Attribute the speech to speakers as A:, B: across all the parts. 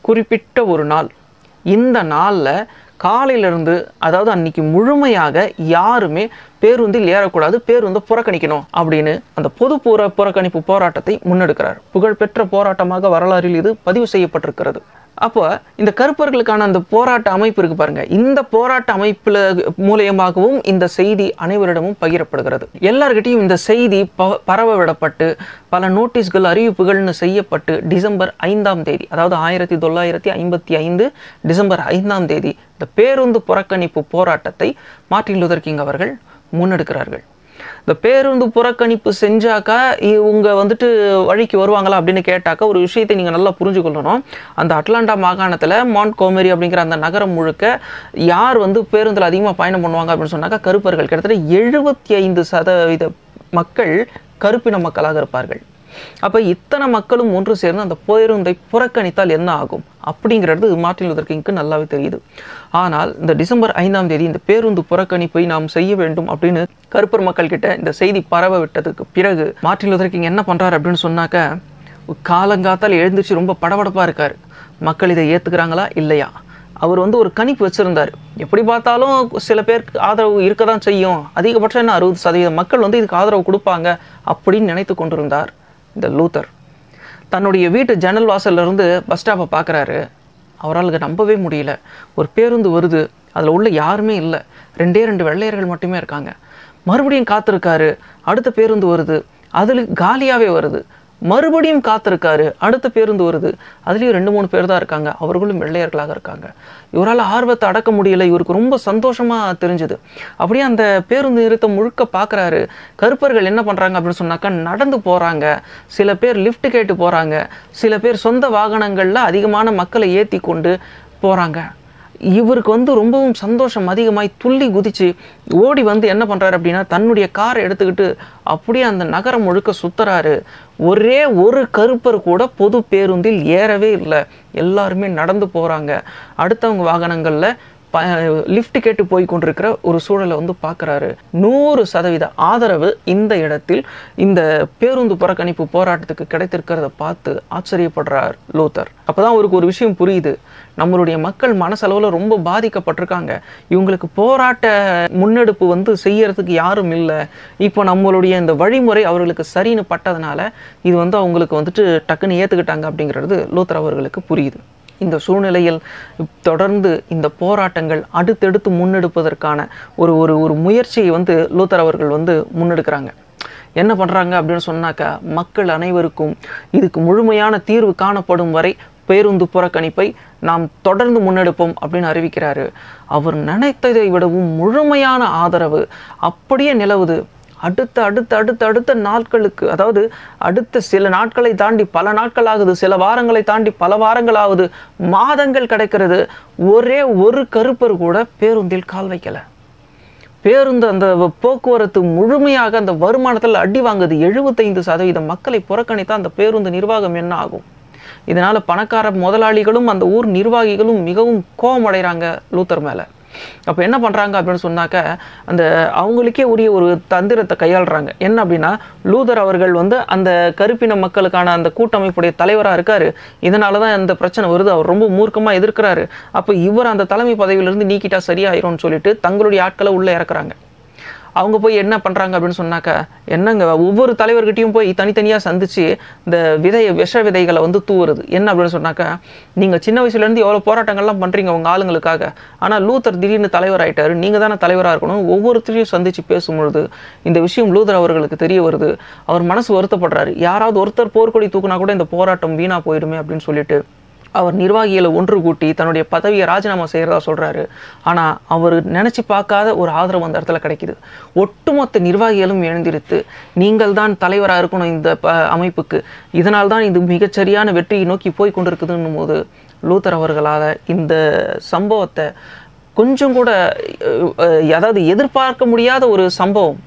A: குறிப்பிட்ட ஒரு நாள் இந்த நாளில் காலையிலிருந்து அதாவது அன்னைக்கு முழுமையாக யாருமே பேருந்தில் ஏறக்கூடாது பேருந்தை புறக்கணிக்கணும் அப்படின்னு அந்த பொது புற புறக்கணிப்பு போராட்டத்தை முன்னெடுக்கிறார் புகழ்பெற்ற போராட்டமாக வரலாறில் இது பதிவு செய்யப்பட்டிருக்கிறது அப்போ இந்த கருப்பர்களுக்கான அந்த போராட்ட அமைப்பு இருக்கு பாருங்க இந்த போராட்ட அமைப்புல மூலியமாகவும் இந்த செய்தி அனைவரிடமும் பகிரப்படுகிறது எல்லார்கிட்டையும் இந்த செய்தி ப- பரவ விடப்பட்டு பல நோட்டீஸ்கள் அறிவிப்புகள்னு செய்யப்பட்டு டிசம்பர் ஐந்தாம் தேதி அதாவது ஆயிரத்தி தொள்ளாயிரத்தி ஐம்பத்தி ஐந்து டிசம்பர் ஐந்தாம் தேதி இந்த பேருந்து புறக்கணிப்பு போராட்டத்தை மார்ட்டின் லூதர் கிங் அவர்கள் முன்னெடுக்கிறார்கள் இந்த பேருந்து புறக்கணிப்பு செஞ்சாக்கா இவங்க வந்துட்டு வழிக்கு வருவாங்களா அப்படின்னு கேட்டாக்கா ஒரு விஷயத்தை நீங்கள் நல்லா புரிஞ்சுக்கொள்ளணும் அந்த அட்லாண்டா மாகாணத்தில் மாண்ட் கோமேரி அப்படிங்கிற அந்த நகரம் முழுக்க யார் வந்து பேருந்தில் அதிகமாக பயணம் பண்ணுவாங்க அப்படின்னு சொன்னாக்கா கருப்பர்கள் கிட்டத்தட்ட எழுபத்தி ஐந்து சதவீத மக்கள் கருப்பின மக்களாக இருப்பார்கள் அப்போ இத்தனை மக்களும் ஒன்று சேர்ந்து அந்த பேருந்தை புறக்கணித்தால் என்ன ஆகும் அப்படிங்கிறது மார்ட்டின் லூதர் கிங்க்கு நல்லாவே தெரியுது ஆனால் இந்த டிசம்பர் ஐந்தாம் தேதி இந்த பேருந்து புறக்கணிப்பை நாம் செய்ய வேண்டும் அப்படின்னு கருப்பர் மக்கள் கிட்ட இந்த செய்தி பரவ விட்டதுக்கு பிறகு மார்ட்டின் லூதர் கிங் என்ன பண்றாரு அப்படின்னு சொன்னாக்க காலங்காத்தால் எழுந்திருச்சு ரொம்ப படபடப்பா இருக்காரு மக்கள் இதை ஏத்துக்கிறாங்களா இல்லையா அவர் வந்து ஒரு கணிப்பு வச்சிருந்தார் எப்படி பார்த்தாலும் சில பேருக்கு ஆதரவு இருக்க தான் செய்யும் அதிகபட்சம் என்ன அறுபது சதவீதம் மக்கள் வந்து இதுக்கு ஆதரவு கொடுப்பாங்க அப்படின்னு நினைத்து கொண்டிருந்தார் இந்த லூத்தர் தன்னுடைய வீட்டு ஜன்னல் வாசல்ல இருந்து பஸ் ஸ்டாப்பை பார்க்குறாரு அவரால் இதை நம்பவே முடியல ஒரு பேருந்து வருது அதில் உள்ள யாருமே இல்லை ரெண்டே ரெண்டு வெள்ளையர்கள் மட்டுமே இருக்காங்க மறுபடியும் காத்திருக்காரு அடுத்த பேருந்து வருது அதில் காலியாகவே வருது மறுபடியும் காத்திருக்காரு அடுத்த பேருந்து வருது அதுலேயும் ரெண்டு மூணு பேர் தான் இருக்காங்க அவர்களும் வெள்ளையர்களாக இருக்காங்க இவரால் ஆர்வத்தை அடக்க முடியல இவருக்கு ரொம்ப சந்தோஷமாக தெரிஞ்சுது அப்படியே அந்த பேருந்து நிறுத்தம் முழுக்க பார்க்குறாரு கருப்பர்கள் என்ன பண்ணுறாங்க அப்படின்னு சொன்னாக்கா நடந்து போகிறாங்க சில பேர் லிஃப்ட் கேட்டு போகிறாங்க சில பேர் சொந்த வாகனங்களில் அதிகமான மக்களை ஏற்றி கொண்டு போகிறாங்க இவருக்கு வந்து ரொம்பவும் சந்தோஷம் அதிகமாய் துள்ளி குதிச்சு ஓடி வந்து என்ன பண்றாரு அப்படின்னா தன்னுடைய காரை எடுத்துக்கிட்டு அப்படியே அந்த நகரம் முழுக்க சுத்துறாரு ஒரே ஒரு கருப்பர் கூட பொது பேருந்தில் ஏறவே இல்லை எல்லாருமே நடந்து போறாங்க அடுத்தவங்க வாகனங்கள்ல ப லிஃப்ட் கேட்டு போய் கொண்டிருக்கிற ஒரு சூழலை வந்து பார்க்குறாரு நூறு சதவீத ஆதரவு இந்த இடத்தில் இந்த பேருந்து புறக்கணிப்பு போராட்டத்துக்கு கிடைத்திருக்கிறத பார்த்து ஆச்சரியப்படுறார் லூத்தர் அப்பதான் அவருக்கு ஒரு விஷயம் புரியுது நம்மளுடைய மக்கள் மனசளவில் ரொம்ப பாதிக்கப்பட்டிருக்காங்க இவங்களுக்கு போராட்ட முன்னெடுப்பு வந்து செய்யறதுக்கு யாரும் இல்லை இப்போ நம்மளுடைய இந்த வழிமுறை அவர்களுக்கு சரின்னு பட்டதுனால இது வந்து அவங்களுக்கு வந்துட்டு டக்குன்னு ஏற்றுக்கிட்டாங்க அப்படிங்கிறது லூத்தர் அவர்களுக்கு புரியுது இந்த சூழ்நிலையில் தொடர்ந்து இந்த போராட்டங்கள் அடுத்தடுத்து முன்னெடுப்பதற்கான ஒரு ஒரு ஒரு முயற்சியை வந்து லூத்தர் அவர்கள் வந்து முன்னெடுக்கிறாங்க என்ன பண்ணுறாங்க அப்படின்னு சொன்னாக்கா மக்கள் அனைவருக்கும் இதுக்கு முழுமையான தீர்வு காணப்படும் வரை பேருந்து புறக்கணிப்பை நாம் தொடர்ந்து முன்னெடுப்போம் அப்படின்னு அறிவிக்கிறாரு அவர் நினைத்ததை விடவும் முழுமையான ஆதரவு அப்படியே நிலவுது அடுத்த அடுத்த அடுத்த அடுத்த நாட்களுக்கு அதாவது அடுத்த சில நாட்களை தாண்டி பல நாட்கள் ஆகுது சில வாரங்களை தாண்டி பல வாரங்கள் ஆகுது மாதங்கள் கிடைக்கிறது ஒரே ஒரு கருப்பர் கூட பேருந்தில் கால் வைக்கல பேருந்து அந்த போக்குவரத்து முழுமையாக அந்த வருமானத்தில் அடி வாங்குது எழுபத்தைந்து சதவீதம் மக்களை புறக்கணித்தா அந்த பேருந்து நிர்வாகம் என்ன ஆகும் இதனால பணக்கார முதலாளிகளும் அந்த ஊர் நிர்வாகிகளும் மிகவும் கோபமடைகிறாங்க லூத்தர் மேல அப்போ என்ன பண்ணுறாங்க அப்படின்னு சொன்னாக்க அந்த அவங்களுக்கே உரிய ஒரு தந்திரத்தை கையாளுறாங்க என்ன அப்படின்னா லூதர் அவர்கள் வந்து அந்த கருப்பின மக்களுக்கான அந்த கூட்டமைப்புடைய தலைவராக இருக்காரு இதனால தான் இந்த பிரச்சனை வருது அவர் ரொம்ப மூர்க்கமாக எதிர்க்கிறாரு அப்போ இவர் அந்த தலைமை பதவியிலிருந்து நீக்கிட்டா சரியாயிரும்னு சொல்லிட்டு தங்களுடைய ஆட்களை உள்ளே இறக்குறாங்க அவங்க போய் என்ன பண்ணுறாங்க அப்படின்னு சொன்னாக்க என்னங்க ஒவ்வொரு தலைவர்கிட்டையும் போய் தனித்தனியாக சந்திச்சு இந்த விதை விஷ விதைகளை வந்து தூவுறது என்ன அப்படின்னு சொன்னாக்க நீங்கள் சின்ன வயசுலேருந்து எவ்வளோ போராட்டங்கள்லாம் பண்ணுறீங்க உங்கள் ஆளுங்களுக்காக ஆனால் லூத்தர் திடீர்னு தலைவர் ஆயிட்டாரு நீங்கள் தானே தலைவராக இருக்கணும் ஒவ்வொருத்தரையும் சந்திச்சு பேசும்பொழுது இந்த விஷயம் லூதர் அவர்களுக்கு தெரிய வருது அவர் மனசு வருத்தப்படுறாரு யாராவது ஒருத்தர் போர்க்கொடி தூக்குனா கூட இந்த போராட்டம் வீணாக போயிடுமே அப்படின்னு சொல்லிட்டு அவர் நிர்வாகிகளை ஒன்று கூட்டி தன்னுடைய பதவியை ராஜினாமா செய்கிறதா சொல்கிறாரு ஆனால் அவர் நினச்சி பார்க்காத ஒரு ஆதரவு அந்த இடத்துல கிடைக்குது ஒட்டுமொத்த நிர்வாகிகளும் எழுந்திருத்து நீங்கள் தான் தலைவராக இருக்கணும் இந்த ப அமைப்புக்கு இதனால் தான் இது மிகச்சரியான வெற்றியை நோக்கி போய் கொண்டிருக்குதுன்னும் போது லூத்தர் அவர்களால் இந்த சம்பவத்தை கொஞ்சம் கூட அஹ், அஹ், அதாவது எதிர்பார்க்க முடியாத ஒரு சம்பவம்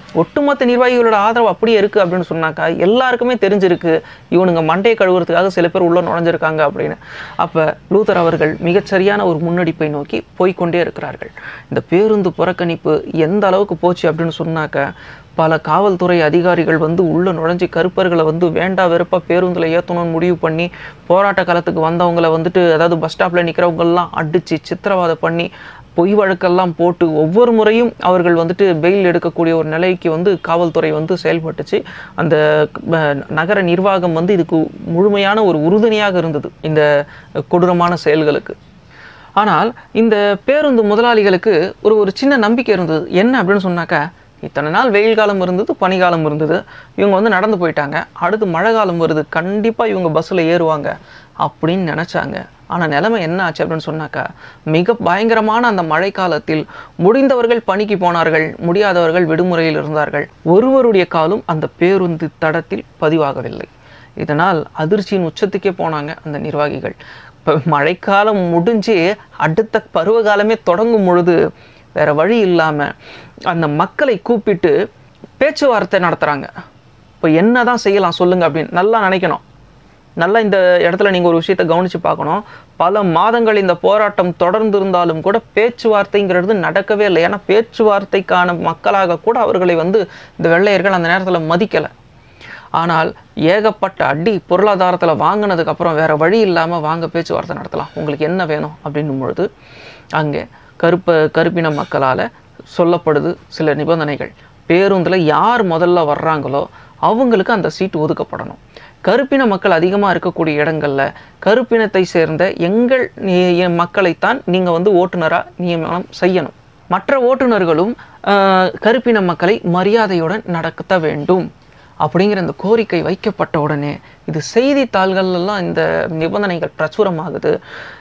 A: ஒட்டுமொத்த நிர்வாகிகளோட ஆதரவு அப்படியே இருக்குது அப்படின்னு சொன்னாக்கா எல்லாருக்குமே தெரிஞ்சிருக்கு இவனுங்க மண்டையை கழுவுறதுக்காக சில பேர் உள்ளே நுழைஞ்சிருக்காங்க அப்படின்னு அப்போ லூதர் அவர்கள் மிகச்சரியான ஒரு முன்னெடுப்பை நோக்கி போய்க்கொண்டே இருக்கிறார்கள் இந்த பேருந்து புறக்கணிப்பு எந்த அளவுக்கு போச்சு அப்படின்னு சொன்னாக்கா பல காவல்துறை அதிகாரிகள் வந்து உள்ளே நுழைஞ்சு கருப்பர்களை வந்து வேண்டா வெறுப்பாக பேருந்தில் ஏற்றணும்னு முடிவு பண்ணி போராட்ட காலத்துக்கு வந்தவங்களை வந்துட்டு அதாவது பஸ் ஸ்டாப்பில் நிற்கிறவங்கெல்லாம் அடித்து சித்திரவதை பண்ணி பொய் வழக்கெல்லாம் போட்டு ஒவ்வொரு முறையும் அவர்கள் வந்துட்டு பெயில் எடுக்கக்கூடிய ஒரு நிலைக்கு வந்து காவல்துறை வந்து செயல்பட்டுச்சு அந்த அஹ், நகர நிர்வாகம் வந்து இதுக்கு முழுமையான ஒரு உறுதுணையாக இருந்தது இந்த கொடூரமான செயல்களுக்கு ஆனால் இந்த பேருந்து முதலாளிகளுக்கு ஒரு ஒரு சின்ன நம்பிக்கை இருந்தது என்ன அப்படின்னு சொன்னாக்கா இத்தனை நாள் வெயில் காலம் இருந்தது பனிகாலம் இருந்தது இவங்க வந்து நடந்து போயிட்டாங்க அடுத்து மழை காலம் வருது கண்டிப்பாக இவங்க பஸ்ஸில் ஏறுவாங்க அப்படின்னு நினச்சாங்க ஆனால் நிலைமை என்ன ஆச்சு அப்படின்னு சொன்னாக்கா மிக பயங்கரமான அந்த மழைக்காலத்தில் முடிந்தவர்கள் பணிக்கு போனார்கள் முடியாதவர்கள் விடுமுறையில் இருந்தார்கள் ஒருவருடைய காலும் அந்த பேருந்து தடத்தில் பதிவாகவில்லை இதனால் அதிர்ச்சியின் உச்சத்துக்கே போனாங்க அந்த நிர்வாகிகள் இப்போ மழைக்காலம் முடிஞ்சு அடுத்த பருவகாலமே தொடங்கும் பொழுது வேற வழி இல்லாமல் அந்த மக்களை கூப்பிட்டு பேச்சுவார்த்தை நடத்துகிறாங்க இப்போ என்ன தான் செய்யலாம் சொல்லுங்க அப்படின்னு நல்லா நினைக்கணும் நல்லா இந்த இடத்துல நீங்கள் ஒரு விஷயத்தை கவனித்து பார்க்கணும் பல மாதங்கள் இந்த போராட்டம் தொடர்ந்து இருந்தாலும் கூட பேச்சுவார்த்தைங்கிறது நடக்கவே இல்லை ஏன்னா பேச்சுவார்த்தைக்கான மக்களாக கூட அவர்களை வந்து இந்த வெள்ளையர்கள் அந்த நேரத்தில் மதிக்கலை ஆனால் ஏகப்பட்ட அடி பொருளாதாரத்தில் வாங்கினதுக்கு அப்புறம் வேற வழி இல்லாமல் வாங்க பேச்சுவார்த்தை நடத்தலாம் உங்களுக்கு என்ன வேணும் அப்படின்னும் பொழுது அங்கே கருப்ப கருப்பின மக்களால் சொல்லப்படுது சில நிபந்தனைகள் பேருந்தில் யார் முதல்ல வர்றாங்களோ அவங்களுக்கு அந்த சீட் ஒதுக்கப்படணும் கருப்பின மக்கள் அதிகமாக இருக்கக்கூடிய இடங்களில் கருப்பினத்தை சேர்ந்த எங்கள் நி- மக்களைத்தான் நீங்கள் வந்து ஓட்டுநராக நியமனம் செய்யணும் மற்ற ஓட்டுநர்களும் ஆஹ், கருப்பின மக்களை மரியாதையுடன் நடத்த வேண்டும் அப்படிங்கிற இந்த கோரிக்கை வைக்கப்பட்ட உடனே இது செய்தித்தாள்கள்லாம் இந்த நிபந்தனைகள் பிரச்சுரமாகுது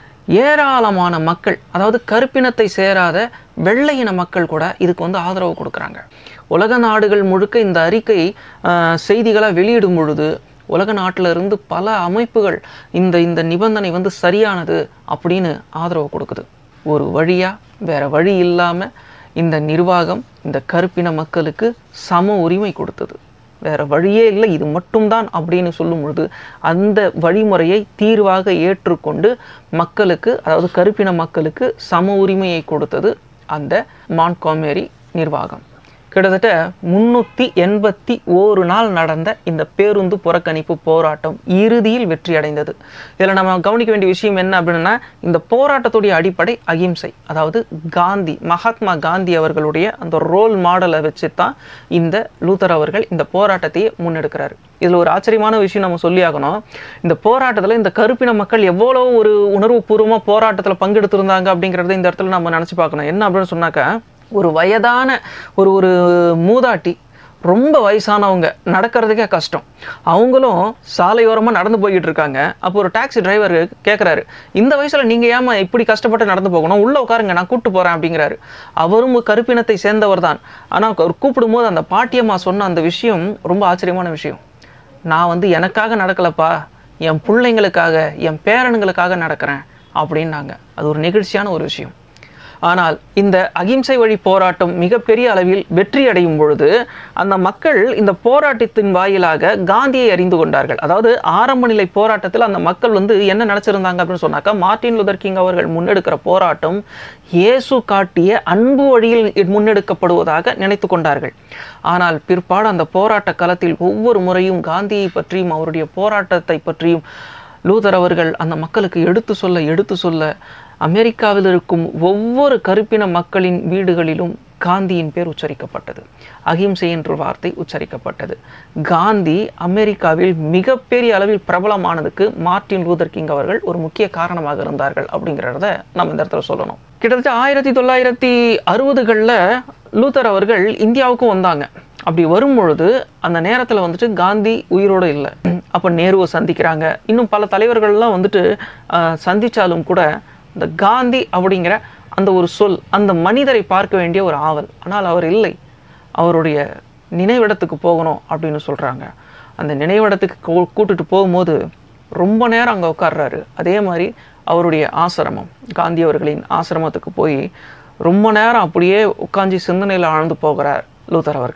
A: ஏராளமான மக்கள் அதாவது கருப்பினத்தை சேராத வெள்ளையின மக்கள் கூட இதுக்கு வந்து ஆதரவு கொடுக்குறாங்க உலக நாடுகள் முழுக்க இந்த அறிக்கை ஆஹ், செய்திகளை வெளியிடும் பொழுது உலக நாட்டில் இருந்து பல அமைப்புகள் இந்த இந்த நிபந்தனை வந்து சரியானது அப்படின்னு ஆதரவு கொடுக்குது ஒரு வழியா வேற வழி இல்லாமல் இந்த நிர்வாகம் இந்த கருப்பின மக்களுக்கு சம உரிமை கொடுத்தது வேற வழியே இல்லை இது மட்டும்தான் அப்படின்னு சொல்லும் பொழுது அந்த வழிமுறையை தீர்வாக ஏற்றுக்கொண்டு மக்களுக்கு அதாவது கருப்பின மக்களுக்கு சம உரிமையை கொடுத்தது அந்த மான்காமேரி நிர்வாகம் கிட்டத்தட்ட முன்னூற்றி எண்பத்தி ஓரு நாள் நடந்த இந்த பேருந்து புறக்கணிப்பு போராட்டம் இறுதியில் வெற்றி அடைந்தது இதில் நம்ம கவனிக்க வேண்டிய விஷயம் என்ன அப்படின்னா இந்த போராட்டத்துடைய அடிப்படை அகிம்சை அதாவது காந்தி மகாத்மா காந்தி அவர்களுடைய அந்த ரோல் மாடலை வச்சு தான் இந்த லூத்தர் அவர்கள் இந்த போராட்டத்தையே முன்னெடுக்கிறாரு இதில் ஒரு ஆச்சரியமான விஷயம் நம்ம சொல்லியாகணும் இந்த போராட்டத்தில் இந்த கருப்பின மக்கள் எவ்வளோ ஒரு உணர்வுபூர்வமாக போராட்டத்தில் பங்கெடுத்திருந்தாங்க அப்படிங்கிறத இந்த இடத்துல நம்ம நினச்சி பார்க்கணும் என்ன அப்படின்னு சொன்னாக்கா ஒரு வயதான ஒரு ஒரு மூதாட்டி ரொம்ப வயசானவங்க நடக்கிறதுக்கே கஷ்டம் அவங்களும் சாலையோரமாக நடந்து போய்கிட்டு இருக்காங்க அப்போ ஒரு டாக்ஸி டிரைவர் கேட்குறாரு இந்த வயசில் நீங்கள் ஏமா இப்படி கஷ்டப்பட்டு நடந்து போகணும் உள்ளே உட்காருங்க நான் கூப்பிட்டு போகிறேன் அப்படிங்கிறாரு அவரும் கருப்பினத்தை சேர்ந்தவர் தான் ஆனால் அவர் கூப்பிடும்போது அந்த பாட்டியம்மா சொன்ன அந்த விஷயம் ரொம்ப ஆச்சரியமான விஷயம் நான் வந்து எனக்காக நடக்கலப்பா என் பிள்ளைங்களுக்காக என் பேரனுங்களுக்காக நடக்கிறேன் அப்படின்னாங்க அது ஒரு நெகிழ்ச்சியான ஒரு விஷயம் ஆனால் இந்த அகிம்சை வழி போராட்டம் மிகப்பெரிய அளவில் வெற்றி அடையும் பொழுது அந்த மக்கள் இந்த போராட்டத்தின் வாயிலாக காந்தியை அறிந்து கொண்டார்கள் அதாவது ஆரம்ப நிலை போராட்டத்தில் அந்த மக்கள் வந்து என்ன நினச்சிருந்தாங்க அப்படின்னு சொன்னாக்கா மார்ட்டின் லூதர் கிங் அவர்கள் முன்னெடுக்கிற போராட்டம் இயேசு காட்டிய அன்பு வழியில் முன்னெடுக்கப்படுவதாக நினைத்து கொண்டார்கள் ஆனால் பிற்பாடு அந்த போராட்ட களத்தில் ஒவ்வொரு முறையும் காந்தியை பற்றியும் அவருடைய போராட்டத்தை பற்றியும் லூதர் அவர்கள் அந்த மக்களுக்கு எடுத்து சொல்ல எடுத்து சொல்ல அமெரிக்காவில் இருக்கும் ஒவ்வொரு கருப்பின மக்களின் வீடுகளிலும் காந்தியின் பேர் உச்சரிக்கப்பட்டது அகிம்சை என்ற வார்த்தை உச்சரிக்கப்பட்டது காந்தி அமெரிக்காவில் மிகப்பெரிய அளவில் பிரபலமானதுக்கு மார்ட்டின் லூதர் கிங் அவர்கள் ஒரு முக்கிய காரணமாக இருந்தார்கள் அப்படிங்கிறத நம்ம இந்த இடத்துல சொல்லணும் கிட்டத்தட்ட ஆயிரத்தி தொள்ளாயிரத்தி அறுபதுகளில் லூதர் அவர்கள் இந்தியாவுக்கும் வந்தாங்க அப்படி வரும்பொழுது அந்த நேரத்தில் வந்துட்டு காந்தி உயிரோடு இல்லை அப்போ நேருவை சந்திக்கிறாங்க இன்னும் பல தலைவர்கள்லாம் வந்துட்டு ஆஹ், சந்திச்சாலும் கூட இந்த காந்தி அப்படிங்கிற அந்த ஒரு சொல் அந்த மனிதரை பார்க்க வேண்டிய ஒரு ஆவல் ஆனால் அவர் இல்லை அவருடைய நினைவிடத்துக்கு போகணும் அப்படின்னு சொல்கிறாங்க அந்த நினைவிடத்துக்கு கூ- கூட்டிட்டு போகும்போது ரொம்ப நேரம் அங்கே உட்கார்றாரு அதே மாதிரி அவருடைய ஆசிரமம் காந்தி அவர்களின் ஆசிரமத்துக்கு போய் ரொம்ப நேரம் அப்படியே உட்காந்து சிந்தனையில் ஆழ்ந்து போகிறார் லூதர் அவர்கள்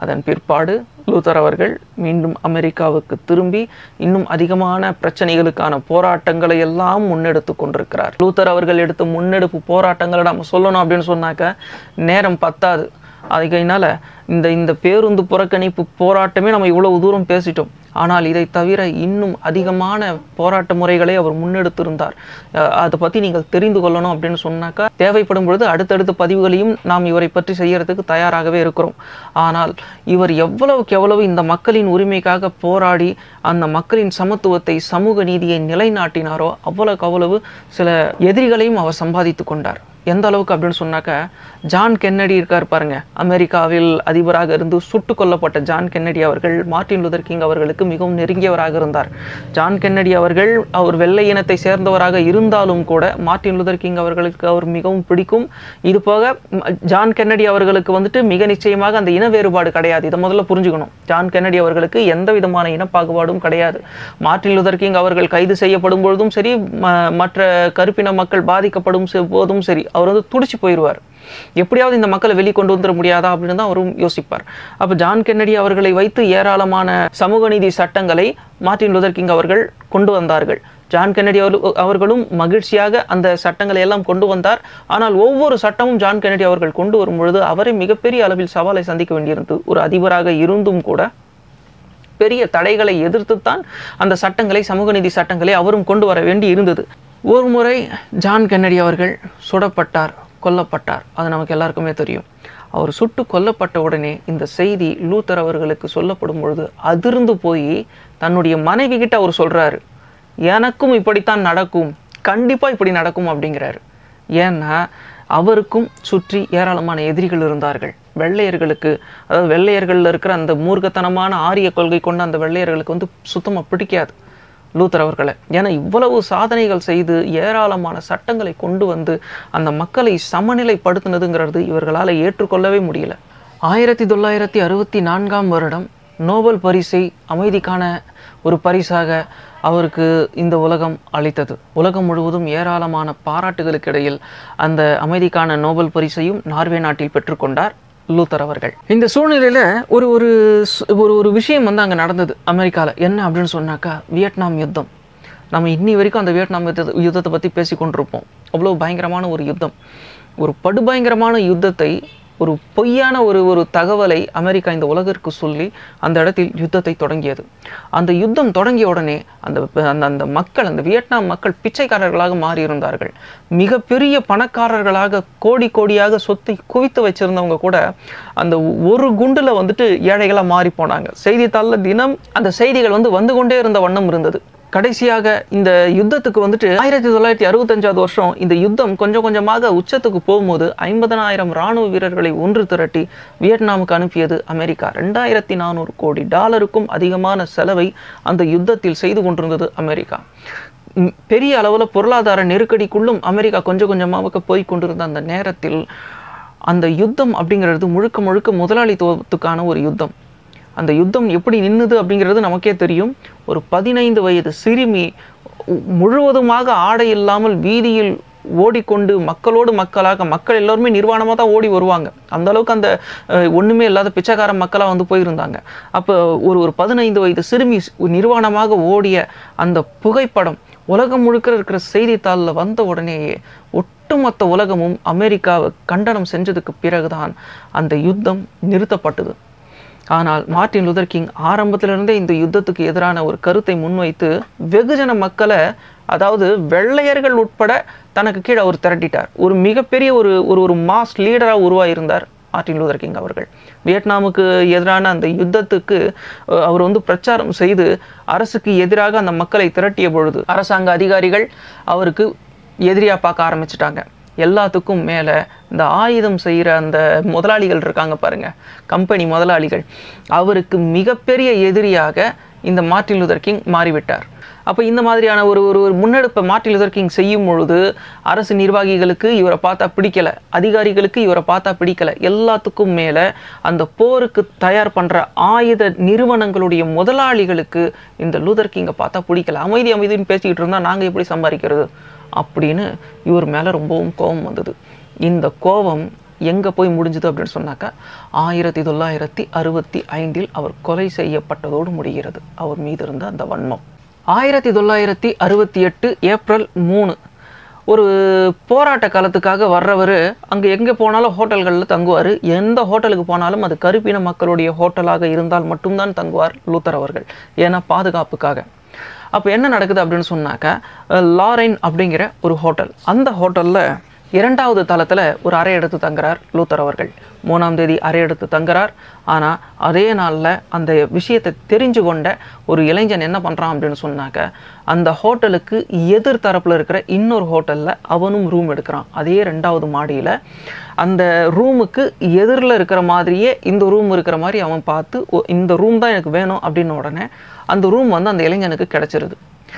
A: அதன் பிற்பாடு லூத்தர் அவர்கள் மீண்டும் அமெரிக்காவுக்கு திரும்பி இன்னும் அதிகமான பிரச்சனைகளுக்கான போராட்டங்களை எல்லாம் முன்னெடுத்து கொண்டிருக்கிறார் லூத்தர் அவர்கள் எடுத்த முன்னெடுப்பு போராட்டங்களை நம்ம சொல்லணும் அப்படின்னு சொன்னாக்க நேரம் பத்தாது அதுகையினால இந்த இந்த பேருந்து புறக்கணிப்பு போராட்டமே நம்ம இவ்வளவு தூரம் பேசிட்டோம் ஆனால் இதை தவிர இன்னும் அதிகமான போராட்ட முறைகளை அவர் முன்னெடுத்திருந்தார் அஹ் அதை பற்றி நீங்கள் தெரிந்து கொள்ளணும் அப்படின்னு சொன்னாக்கா தேவைப்படும் பொழுது அடுத்தடுத்த பதிவுகளையும் நாம் இவரை பற்றி செய்யறதுக்கு தயாராகவே இருக்கிறோம் ஆனால் இவர் எவ்வளவுக்கு எவ்வளவு இந்த மக்களின் உரிமைக்காக போராடி அந்த மக்களின் சமத்துவத்தை சமூக நீதியை நிலைநாட்டினாரோ அவ்வளவுக்கு அவ்வளவு சில எதிரிகளையும் அவர் சம்பாதித்து கொண்டார் எந்த அளவுக்கு அப்படின்னு சொன்னாக்க ஜான் கென்னடி இருக்கார் பாருங்க அமெரிக்காவில் அதிபராக இருந்து சுட்டு கொல்லப்பட்ட ஜான் கென்னடி அவர்கள் மார்ட்டின் லூதர் கிங் அவர்களுக்கு மிகவும் நெருங்கியவராக இருந்தார் ஜான் கென்னடி அவர்கள் அவர் வெள்ளை இனத்தை சேர்ந்தவராக இருந்தாலும் கூட மார்ட்டின் லூதர் கிங் அவர்களுக்கு அவர் மிகவும் பிடிக்கும் இது போக ம், ஜான் கென்னடி அவர்களுக்கு வந்துட்டு மிக நிச்சயமாக அந்த இன வேறுபாடு கிடையாது இதை முதல்ல புரிஞ்சுக்கணும் ஜான் கென்னடி அவர்களுக்கு எந்த விதமான இனப்பாகுபாடும் கிடையாது மார்ட்டின் லூதர் கிங் அவர்கள் கைது செய்யப்படும் பொழுதும் சரி ம- மற்ற கருப்பின மக்கள் பாதிக்கப்படும் செ- போதும் சரி அவர் வந்து துடிச்சு போயிடுவார் எப்படியாவது இந்த மக்களை வெளியே கொண்டு வந்துட முடியாதா அப்படின்னு தான் அவரும் யோசிப்பார் அப்போ ஜான் கென்னடி அவர்களை வைத்து ஏராளமான சமூக நீதி சட்டங்களை மார்ட்டின் லூதர் கிங் அவர்கள் கொண்டு வந்தார்கள் ஜான் கென்னடி அவர்கள் அவர்களும் மகிழ்ச்சியாக அந்த சட்டங்களை எல்லாம் கொண்டு வந்தார் ஆனால் ஒவ்வொரு சட்டமும் ஜான் கென்னடி அவர்கள் கொண்டு வரும் பொழுது அவரை மிகப்பெரிய அளவில் சவாலை சந்திக்க வேண்டியிருந்தது ஒரு அதிபராக இருந்தும் கூட பெரிய தடைகளை எதிர்த்துத்தான் அந்த சட்டங்களை சமூக நீதி சட்டங்களை அவரும் கொண்டு வர வேண்டி இருந்தது ஒரு முறை ஜான் கென்னடி அவர்கள் சுடப்பட்டார் கொல்லப்பட்டார் அது நமக்கு எல்லாருக்குமே தெரியும் அவர் சுட்டு கொல்லப்பட்ட உடனே இந்த செய்தி லூத்தர் அவர்களுக்கு சொல்லப்படும் பொழுது அதிர்ந்து போய் தன்னுடைய மனைவி கிட்ட அவர் சொல்றாரு எனக்கும் இப்படித்தான் நடக்கும் கண்டிப்பா இப்படி நடக்கும் அப்படிங்கிறாரு ஏன்னா அவருக்கும் சுற்றி ஏராளமான எதிரிகள் இருந்தார்கள் வெள்ளையர்களுக்கு அதாவது வெள்ளையர்களில் இருக்கிற அந்த மூர்க்கத்தனமான ஆரிய கொள்கை கொண்ட அந்த வெள்ளையர்களுக்கு வந்து சுத்தமாக பிடிக்காது லூத்தர் அவர்களை ஏன்னா இவ்வளவு சாதனைகள் செய்து ஏராளமான சட்டங்களை கொண்டு வந்து அந்த மக்களை சமநிலைப்படுத்தினதுங்கிறது இவர்களால் ஏற்றுக்கொள்ளவே முடியல ஆயிரத்தி தொள்ளாயிரத்தி அறுபத்தி நான்காம் வருடம் நோபல் பரிசை அமைதிக்கான ஒரு பரிசாக அவருக்கு இந்த உலகம் அளித்தது உலகம் முழுவதும் ஏராளமான பாராட்டுகளுக்கு இடையில் அந்த அமைதிக்கான நோபல் பரிசையும் நார்வே நாட்டில் பெற்றுக்கொண்டார் லூத்தர் அவர்கள் இந்த சூழ்நிலையில ஒரு ஒரு ஸ்- ஒரு ஒரு விஷயம் வந்து அங்க நடந்தது அமெரிக்கால என்ன அப்படின்னு சொன்னாக்கா வியட்நாம் யுத்தம் நம்ம இன்னி வரைக்கும் அந்த வியட்நாம் யுத்தத்தை யுத்தத்தை பற்றி பேசி கொண்டிருப்போம் அவ்வளோ பயங்கரமான ஒரு யுத்தம் ஒரு படுபயங்கரமான யுத்தத்தை ஒரு பொய்யான ஒரு ஒரு தகவலை அமெரிக்கா இந்த உலகிற்கு சொல்லி அந்த இடத்தில் யுத்தத்தை தொடங்கியது அந்த யுத்தம் தொடங்கிய உடனே அந்த அந்த அந்த மக்கள் அந்த வியட்நாம் மக்கள் பிச்சைக்காரர்களாக மாறியிருந்தார்கள் மிகப்பெரிய பணக்காரர்களாக கோடி கோடியாக சொத்தை குவித்து வச்சிருந்தவங்க கூட அந்த ஒரு குண்டுல வந்துட்டு ஏழைகளா மாறி போனாங்க செய்தித்தாளில் தினம் அந்த செய்திகள் வந்து வந்து கொண்டே இருந்த வண்ணம் இருந்தது கடைசியாக இந்த யுத்தத்துக்கு வந்துட்டு ஆயிரத்தி தொள்ளாயிரத்தி அறுபத்தஞ்சாவது வருஷம் இந்த யுத்தம் கொஞ்சம் கொஞ்சமாக உச்சத்துக்கு போகும்போது ஐம்பதனாயிரம் ராணுவ வீரர்களை ஒன்று திரட்டி வியட்நாமுக்கு அனுப்பியது அமெரிக்கா ரெண்டாயிரத்தி நானூறு கோடி டாலருக்கும் அதிகமான செலவை அந்த யுத்தத்தில் செய்து கொண்டிருந்தது அமெரிக்கா ம், பெரிய அளவில் பொருளாதார நெருக்கடிக்குள்ளும் அமெரிக்கா கொஞ்சம் கொஞ்சமாக போய் கொண்டிருந்த அந்த நேரத்தில் அந்த யுத்தம் அப்படிங்கிறது முழுக்க முழுக்க முதலாளித்துவத்துக்கான ஒரு யுத்தம் அந்த யுத்தம் எப்படி நின்னுது அப்படிங்கிறது நமக்கே தெரியும் ஒரு பதினைந்து வயது சிறுமி உ- முழுவதுமாக ஆடை இல்லாமல் வீதியில் ஓடிக்கொண்டு மக்களோடு மக்களாக மக்கள் எல்லாருமே நிர்வாணமாக தான் ஓடி வருவாங்க அந்த அளவுக்கு அந்த அஹ், ஒண்ணுமே இல்லாத பிச்சைக்கார மக்களாக வந்து போயிருந்தாங்க அப்போ ஒரு ஒரு பதினைந்து வயது சிறுமி ஸ்- நிர்வாணமாக ஓடிய அந்த புகைப்படம் உலகம் முழுக்க இருக்கிற செய்தித்தாளில் வந்த உடனேயே ஒட்டுமொத்த உலகமும் அமெரிக்காவை கண்டனம் செஞ்சதுக்கு பிறகுதான் அந்த யுத்தம் நிறுத்தப்பட்டது ஆனால் மார்ட்டின் லூதர் கிங் ஆரம்பத்திலிருந்தே இந்த யுத்தத்துக்கு எதிரான ஒரு கருத்தை முன்வைத்து வெகுஜன மக்களை அதாவது வெள்ளையர்கள் உட்பட தனக்கு கீழே அவர் திரட்டிட்டார் ஒரு மிகப்பெரிய ஒரு ஒரு ஒரு மாஸ் லீடராக உருவாயிருந்தார் மார்ட்டின் லூதர் கிங் அவர்கள் வியட்நாமுக்கு எதிரான அந்த யுத்தத்துக்கு அஹ், அவர் வந்து பிரச்சாரம் செய்து அரசுக்கு எதிராக அந்த மக்களை திரட்டிய பொழுது அரசாங்க அதிகாரிகள் அவருக்கு எதிரியா பார்க்க ஆரம்பிச்சிட்டாங்க எல்லாத்துக்கும் மேலே இந்த ஆயுதம் செய்கிற அந்த முதலாளிகள் இருக்காங்க பாருங்க கம்பெனி முதலாளிகள் அவருக்கு மிகப்பெரிய எதிரியாக இந்த மார்ட்டின் லூதர் கிங் மாறிவிட்டார் அப்போ இந்த மாதிரியான ஒரு ஒரு ஒரு முன்னெடுப்பை மார்ட்டின் லூதர் கிங் செய்யும் பொழுது அரசு நிர்வாகிகளுக்கு இவரை பார்த்தா பிடிக்கல அதிகாரிகளுக்கு இவரை பார்த்தா பிடிக்கல எல்லாத்துக்கும் மேலே அந்த போருக்கு தயார் பண்ணுற ஆயுத நிறுவனங்களுடைய முதலாளிகளுக்கு இந்த லூதர் கிங்கை பார்த்தா பிடிக்கல அமைதி அமைதின்னு பேசிக்கிட்டு இருந்தால் நாங்கள் எப்படி சம்பாதிக்கிறது அப்படின்னு இவர் மேலே ரொம்பவும் கோபம் வந்தது இந்த கோபம் எங்கே போய் முடிஞ்சுது அப்படின்னு சொன்னாக்கா ஆயிரத்தி தொள்ளாயிரத்தி அறுபத்தி ஐந்தில் அவர் கொலை செய்யப்பட்டதோடு முடிகிறது அவர் மீது இருந்த அந்த வன்மம் ஆயிரத்தி தொள்ளாயிரத்தி அறுபத்தி எட்டு ஏப்ரல் மூணு ஒரு போராட்ட காலத்துக்காக வர்றவர் அங்கே எங்கே போனாலும் ஹோட்டல்களில் தங்குவார் எந்த ஹோட்டலுக்கு போனாலும் அது கருப்பின மக்களுடைய ஹோட்டலாக இருந்தால் மட்டும்தான் தங்குவார் லூத்தர் அவர்கள் ஏன்னா பாதுகாப்புக்காக அப்போ என்ன நடக்குது அப்படின்னு சொன்னாக்கா அஹ், லாரைன் அப்படிங்கிற ஒரு ஹோட்டல் அந்த ஹோட்டலில் இரண்டாவது தளத்தில் ஒரு அறை எடுத்து தங்குறார் லூத்தர் அவர்கள் மூணாம் தேதி அறை எடுத்து தங்குறார் ஆனால் அதே நாளில் அந்த விஷயத்தை தெரிஞ்சு கொண்ட ஒரு இளைஞன் என்ன பண்ணுறான் அப்படின்னு சொன்னாக்க அந்த ஹோட்டலுக்கு எதிர் தரப்பில் இருக்கிற இன்னொரு ஹோட்டலில் அவனும் ரூம் எடுக்கிறான் அதே ரெண்டாவது மாடியில் அந்த ரூமுக்கு எதிரில் இருக்கிற மாதிரியே இந்த ரூம் இருக்கிற மாதிரி அவன் பார்த்து "ஓ, இந்த ரூம் தான் எனக்கு வேணும் அப்படின்ன உடனே அந்த ரூம் வந்து அந்த இளைஞனுக்கு கிடச்சிருது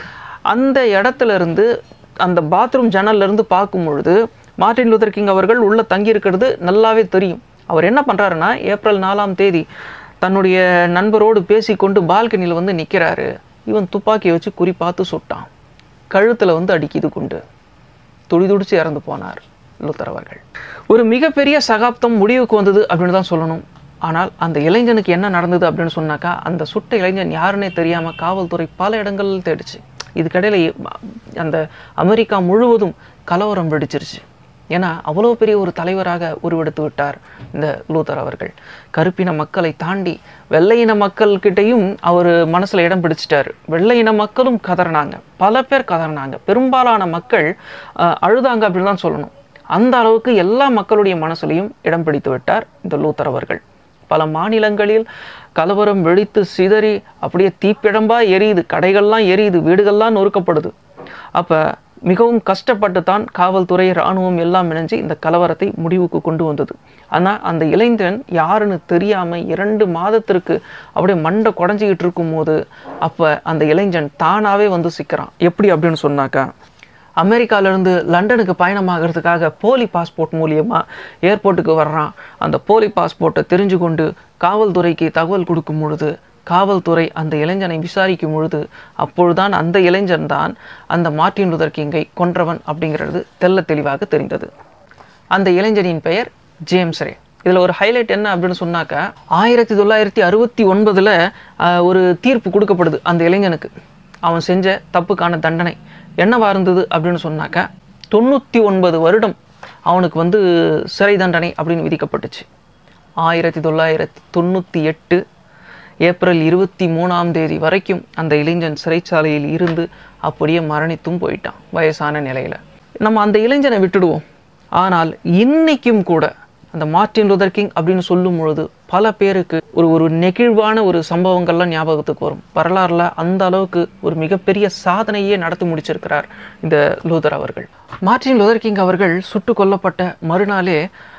A: அந்த இடத்துல இருந்து அந்த பாத்ரூம் ஜன்னல்ல இருந்து பார்க்கும் பொழுது மார்ட்டின் லூதர் கிங் அவர்கள் உள்ள தங்கி இருக்கிறது நல்லாவே தெரியும் அவர் என்ன பண்றாருன்னா ஏப்ரல் நாலாம் தேதி தன்னுடைய நண்பரோடு பேசிக்கொண்டு பால்கனியில் வந்து நிற்கிறாரு இவன் துப்பாக்கியை வச்சு குறி பார்த்து சுட்டான் கழுத்தில் வந்து அடிக்குது குண்டு துடிதுடிச்சு இறந்து போனார் லூத்தர் அவர்கள் ஒரு மிகப்பெரிய சகாப்தம் முடிவுக்கு வந்தது அப்படின்னு தான் சொல்லணும் ஆனால் அந்த இளைஞனுக்கு என்ன நடந்தது அப்படின்னு சொன்னாக்கா அந்த சுட்ட இளைஞன் யாருன்னே தெரியாமல் காவல்துறை பல இடங்களில் தேடிச்சு இதுக்கடையில் அந்த அமெரிக்கா முழுவதும் கலவரம் வெடிச்சிருச்சு ஏன்னா அவ்வளோ பெரிய ஒரு தலைவராக உருவெடுத்து விட்டார் இந்த லூத்தர் அவர்கள் கருப்பின மக்களை தாண்டி வெள்ளையின மக்கள்கிட்டையும் அவர் மனசில் இடம் பிடிச்சிட்டாரு வெள்ளையின மக்களும் கதறினாங்க பல பேர் கதறினாங்க பெரும்பாலான மக்கள் அஹ், அழுதாங்க அப்படின்னு தான் சொல்லணும் அந்த அளவுக்கு எல்லா மக்களுடைய மனசுலையும் இடம் பிடித்து விட்டார் இந்த லூத்தர் அவர்கள் பல மாநிலங்களில் கலவரம் வெடித்து சிதறி அப்படியே தீப்பிழம்பா எரியுது கடைகள்லாம் எரியுது வீடுகள்லாம் நொறுக்கப்படுது அப்போ மிகவும் கஷ்டப்பட்டு தான் காவல்துறை இராணுவம் எல்லாம் இணைஞ்சு இந்த கலவரத்தை முடிவுக்கு கொண்டு வந்தது ஆனால் அந்த இளைஞன் யாருன்னு தெரியாமல் இரண்டு மாதத்திற்கு அப்படியே மண்டை குடஞ்சிக்கிட்டு இருக்கும்போது அப்போ அந்த இளைஞன் தானாகவே வந்து சிக்கிறான் எப்படி அப்படின்னு சொன்னாக்கா அமெரிக்காவிலேருந்து லண்டனுக்கு பயணமாகிறதுக்காக போலி பாஸ்போர்ட் மூலியமாக ஏர்போர்ட்டுக்கு வர்றான் அந்த போலி பாஸ்போர்ட்டை தெரிஞ்சு கொண்டு காவல்துறைக்கு தகவல் கொடுக்கும் பொழுது காவல்துறை அந்த இளைஞனை விசாரிக்கும் பொழுது அப்பொழுதுதான் அந்த இளைஞன் தான் அந்த மார்ட்டின் லூதர் கிங்கை கொன்றவன் அப்படிங்கிறது தெள்ள தெளிவாக தெரிந்தது அந்த இளைஞனின் பெயர் ஜேம்ஸ் ரே இதில் ஒரு ஹைலைட் என்ன அப்படின்னு சொன்னாக்கா ஆயிரத்தி தொள்ளாயிரத்தி அறுபத்தி ஒன்பதில் ஒரு தீர்ப்பு கொடுக்கப்படுது அந்த இளைஞனுக்கு அவன் செஞ்ச தப்புக்கான தண்டனை என்னவா இருந்தது அப்படின்னு சொன்னாக்கா தொண்ணூற்றி ஒன்பது வருடம் அவனுக்கு வந்து சிறை தண்டனை அப்படின்னு விதிக்கப்பட்டுச்சு ஆயிரத்தி தொள்ளாயிரத்தி தொண்ணூற்றி எட்டு ஏப்ரல் இருபத்தி மூணாம் தேதி வரைக்கும் அந்த இளைஞன் சிறைச்சாலையில் இருந்து அப்படியே மரணித்தும் போயிட்டான் வயசான நிலையில் நம்ம அந்த இளைஞனை விட்டுடுவோம் ஆனால் இன்னைக்கும் கூட அந்த மார்ட்டின் லூதர் கிங் அப்படின்னு சொல்லும் பொழுது பல பேருக்கு ஒரு ஒரு நெகிழ்வான ஒரு சம்பவங்கள்லாம் ஞாபகத்துக்கு வரும் வரலாறுல அந்த அளவுக்கு ஒரு மிகப்பெரிய சாதனையே நடத்தி முடிச்சிருக்கிறார் இந்த லூதர் அவர்கள் மார்ட்டின் லூதர் கிங் அவர்கள் சுட்டு கொல்லப்பட்ட மறுநாளே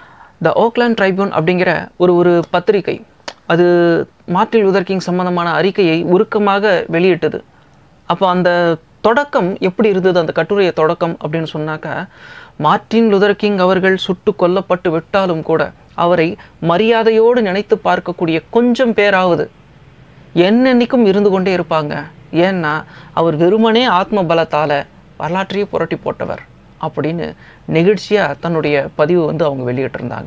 A: த ஓக்லாண்ட் ட்ரைபூன் அப்படிங்கிற ஒரு ஒரு பத்திரிகை அது மார்ட்டின் லூதர் கிங் சம்பந்தமான அறிக்கையை உருக்கமாக வெளியிட்டது அப்போ அந்த தொடக்கம் எப்படி இருந்தது அந்த கட்டுரைய தொடக்கம் அப்படின்னு சொன்னாக்கா மார்ட்டின் லுதர் கிங் அவர்கள் சுட்டு கொல்லப்பட்டு விட்டாலும் கூட அவரை மரியாதையோடு நினைத்து பார்க்கக்கூடிய கொஞ்சம் பேராவது என்னென்னைக்கும் இருந்து கொண்டே இருப்பாங்க ஏன்னா அவர் வெறுமனே ஆத்ம பலத்தால் வரலாற்றையே புரட்டி போட்டவர் அப்படின்னு நெகிழ்ச்சியாக தன்னுடைய பதிவு வந்து அவங்க வெளியிட்டிருந்தாங்க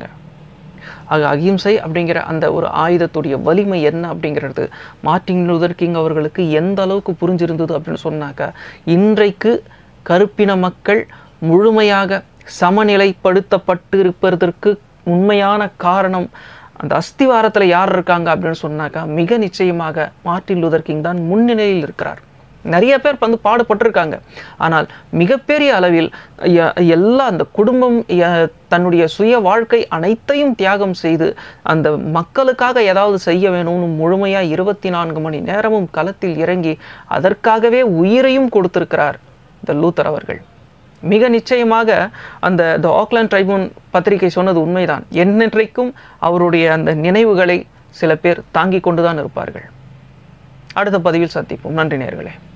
A: ஆக அகிம்சை அப்படிங்கிற அந்த ஒரு ஆயுதத்துடைய வலிமை என்ன அப்படிங்கிறது மார்ட்டின் லூதர் கிங் அவர்களுக்கு எந்த அளவுக்கு புரிஞ்சிருந்தது அப்படின்னு சொன்னாக்கா இன்றைக்கு கருப்பின மக்கள் முழுமையாக சமநிலைப்படுத்தப்பட்டு இருப்பதற்கு உண்மையான காரணம் அந்த அஸ்திவாரத்தில் யார் இருக்காங்க அப்படின்னு சொன்னாக்கா மிக நிச்சயமாக மார்ட்டின் லூதர் கிங் தான் முன்னிலையில் இருக்கிறார் நிறைய பேர் வந்து பாடுபட்டிருக்காங்க ஆனால் மிகப்பெரிய அளவில் எ- எல்லா அந்த குடும்பம் எ- தன்னுடைய சுய வாழ்க்கை அனைத்தையும் தியாகம் செய்து அந்த மக்களுக்காக ஏதாவது செய்ய வேணும்னு முழுமையாக இருபத்தி நான்கு மணி நேரமும் களத்தில் இறங்கி அதற்காகவே உயிரையும் கொடுத்திருக்கிறார் இந்த லூத்தர் அவர்கள் மிக நிச்சயமாக அந்த த ஆக்லாண்ட் ட்ரைபூன் பத்திரிகை சொன்னது உண்மைதான் என்னென்றைக்கும் அவருடைய அந்த நினைவுகளை சில பேர் தாங்கிக் கொண்டுதான் இருப்பார்கள் அடுத்த பதிவில் சந்திப்போம் நன்றி நேர்களே